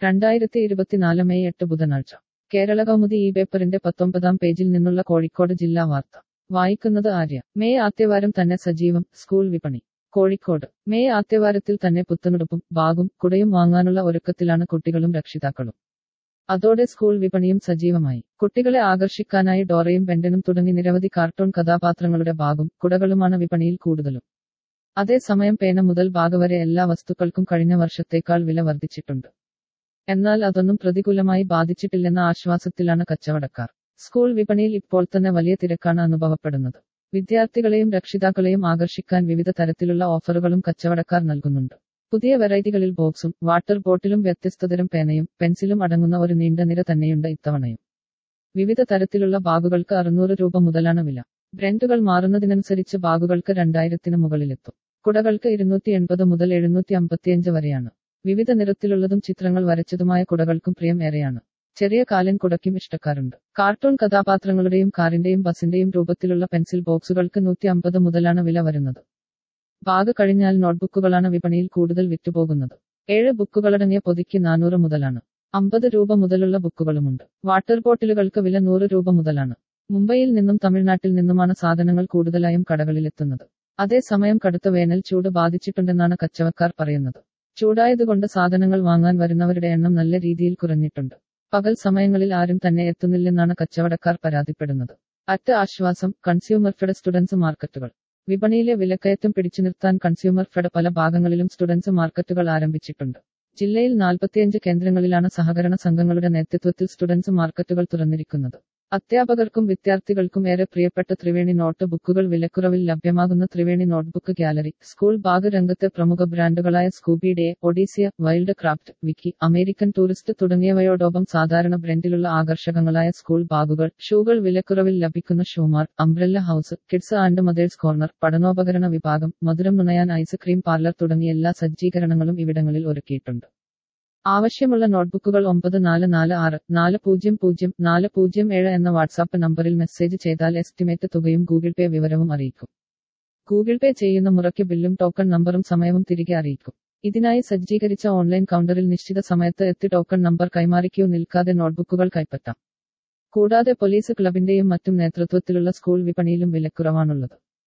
രണ്ടായിരത്തി ഇരുപത്തിനാല് മെയ് എട്ട് ബുധനാഴ്ച കേരള കൗമുദി ഈ പേപ്പറിന്റെ പത്തൊമ്പതാം പേജിൽ നിന്നുള്ള കോഴിക്കോട് ജില്ലാ വാർത്ത വായിക്കുന്നത് ആര്യ മെയ് ആദ്യവാരം തന്നെ സജീവം സ്കൂൾ വിപണി കോഴിക്കോട് മെയ് ആദ്യവാരത്തിൽ തന്നെ പുത്തനുടുപ്പും ബാഗും കുടയും വാങ്ങാനുള്ള ഒരുക്കത്തിലാണ് കുട്ടികളും രക്ഷിതാക്കളും അതോടെ സ്കൂൾ വിപണിയും സജീവമായി കുട്ടികളെ ആകർഷിക്കാനായി ഡോറയും ബെൻഡനും തുടങ്ങി നിരവധി കാർട്ടൂൺ കഥാപാത്രങ്ങളുടെ ബാഗും കുടകളുമാണ് വിപണിയിൽ കൂടുതലും അതേസമയം പേന മുതൽ ബാഗ് വരെ എല്ലാ വസ്തുക്കൾക്കും കഴിഞ്ഞ വർഷത്തേക്കാൾ വില വർദ്ധിച്ചിട്ടുണ്ട് എന്നാൽ അതൊന്നും പ്രതികൂലമായി ബാധിച്ചിട്ടില്ലെന്ന ആശ്വാസത്തിലാണ് കച്ചവടക്കാർ സ്കൂൾ വിപണിയിൽ ഇപ്പോൾ തന്നെ വലിയ തിരക്കാണ് അനുഭവപ്പെടുന്നത് വിദ്യാർത്ഥികളെയും രക്ഷിതാക്കളെയും ആകർഷിക്കാൻ വിവിധ തരത്തിലുള്ള ഓഫറുകളും കച്ചവടക്കാർ നൽകുന്നുണ്ട് പുതിയ വെറൈറ്റികളിൽ ബോക്സും വാട്ടർ ബോട്ടിലും വ്യത്യസ്തതരം പേനയും പെൻസിലും അടങ്ങുന്ന ഒരു നീണ്ട നിര തന്നെയുണ്ട് ഇത്തവണയും വിവിധ തരത്തിലുള്ള ബാഗുകൾക്ക് അറുന്നൂറ് രൂപ മുതലാണ് വില ബ്രാൻഡുകൾ മാറുന്നതിനനുസരിച്ച് ബാഗുകൾക്ക് രണ്ടായിരത്തിന് മുകളിലെത്തും കുടകൾക്ക് ഇരുന്നൂറ്റി എൺപത് മുതൽ എഴുന്നൂറ്റി അമ്പത്തിയഞ്ച് വരെയാണ് വിവിധ നിറത്തിലുള്ളതും ചിത്രങ്ങൾ വരച്ചതുമായ കുടകൾക്കും പ്രിയം ഏറെയാണ് ചെറിയ കാലൻ കുടയ്ക്കും ഇഷ്ടക്കാരുണ്ട് കാർട്ടൂൺ കഥാപാത്രങ്ങളുടെയും കാറിന്റെയും ബസിന്റെയും രൂപത്തിലുള്ള പെൻസിൽ ബോക്സുകൾക്ക് നൂറ്റി അമ്പത് മുതലാണ് വില വരുന്നത് ബാഗ് കഴിഞ്ഞാൽ നോട്ട്ബുക്കുകളാണ് വിപണിയിൽ കൂടുതൽ വിറ്റുപോകുന്നത് ഏഴ് ബുക്കുകളടങ്ങിയ പൊതിക്ക് നാനൂറ് മുതലാണ് അമ്പത് രൂപ മുതലുള്ള ബുക്കുകളുമുണ്ട് വാട്ടർ ബോട്ടിലുകൾക്ക് വില നൂറ് രൂപ മുതലാണ് മുംബൈയിൽ നിന്നും തമിഴ്നാട്ടിൽ നിന്നുമാണ് സാധനങ്ങൾ കൂടുതലായും കടകളിലെത്തുന്നത് അതേസമയം കടുത്ത വേനൽ ചൂട് ബാധിച്ചിട്ടുണ്ടെന്നാണ് കച്ചവക്കാർ പറയുന്നത് ചൂടായതുകൊണ്ട് സാധനങ്ങൾ വാങ്ങാൻ വരുന്നവരുടെ എണ്ണം നല്ല രീതിയിൽ കുറഞ്ഞിട്ടുണ്ട് പകൽ സമയങ്ങളിൽ ആരും തന്നെ എത്തുന്നില്ലെന്നാണ് കച്ചവടക്കാർ പരാതിപ്പെടുന്നത് അറ്റ് ആശ്വാസം കൺസ്യൂമർ ഫെഡ് സ്റ്റുഡൻസ് മാർക്കറ്റുകൾ വിപണിയിലെ വിലക്കയറ്റം പിടിച്ചു നിർത്താൻ കൺസ്യൂമർ ഫെഡ് പല ഭാഗങ്ങളിലും സ്റ്റുഡൻസ് മാർക്കറ്റുകൾ ആരംഭിച്ചിട്ടുണ്ട് ജില്ലയിൽ നാൽപ്പത്തിയഞ്ച് കേന്ദ്രങ്ങളിലാണ് സഹകരണ സംഘങ്ങളുടെ നേതൃത്വത്തിൽ സ്റ്റുഡൻസ് മാർക്കറ്റുകൾ തുറന്നിരിക്കുന്നത് അധ്യാപകർക്കും വിദ്യാർത്ഥികൾക്കും ഏറെ പ്രിയപ്പെട്ട ത്രിവേണി നോട്ട് ബുക്കുകൾ വിലക്കുറവിൽ ലഭ്യമാകുന്ന Triveni notebook gallery school bag രംഗത്തെ പ്രമുഖ ബ്രാൻഡുകളായ സ്കൂബി ഡേ ഒഡീസിയ Wildcraft Vicky American tourist തുടങ്ങിയവയോടൊപ്പം സാധാരണ ബ്രാൻഡിലുള്ള ആകർഷകങ്ങളായ സ്കൂൾ ബാഗുകൾ ഷൂകൾ വിലക്കുറവിൽ ലഭിക്കുന്ന shoe mart umbrella house kids and mothers corner പഠനോപകരണ വിഭാഗം മധുരം നുണയാൻ ഐസ്ക്രീം പാർലർ തുടങ്ങിയ എല്ലാ സജ്ജീകരണങ്ങളും ഇവിടങ്ങളിൽ ഒരുക്കിയിട്ടുണ്ട് ആവശ്യമുള്ള നോട്ട്ബുക്കുകൾ ഒമ്പത് നാല് നാല് ആറ് നാല് പൂജ്യം പൂജ്യം നാല് പൂജ്യം ഏഴ് എന്ന വാട്സാപ്പ് നമ്പറിൽ മെസ്സേജ് ചെയ്താൽ എസ്റ്റിമേറ്റ് തുകയും ഗൂഗിൾ പേ വിവരവും അറിയിക്കും ഗൂഗിൾ പേ ചെയ്യുന്ന മുറയ്ക്ക് ബില്ലും ടോക്കൺ നമ്പറും സമയവും തിരികെ അറിയിക്കും ഇതിനായി സജ്ജീകരിച്ച ഓൺലൈൻ കൗണ്ടറിൽ നിശ്ചിത സമയത്ത് എത്തി ടോക്കൺ നമ്പർ കൈമാറിക്കോ നിൽക്കാതെ നോട്ട്ബുക്കുകൾ കൈപ്പറ്റാം കൂടാതെ പോലീസ് ക്ലബിന്റെയും മറ്റും നേതൃത്വത്തിലുള്ള സ്കൂൾ വിപണിയിലും വിലക്കുറവാണുള്ളത്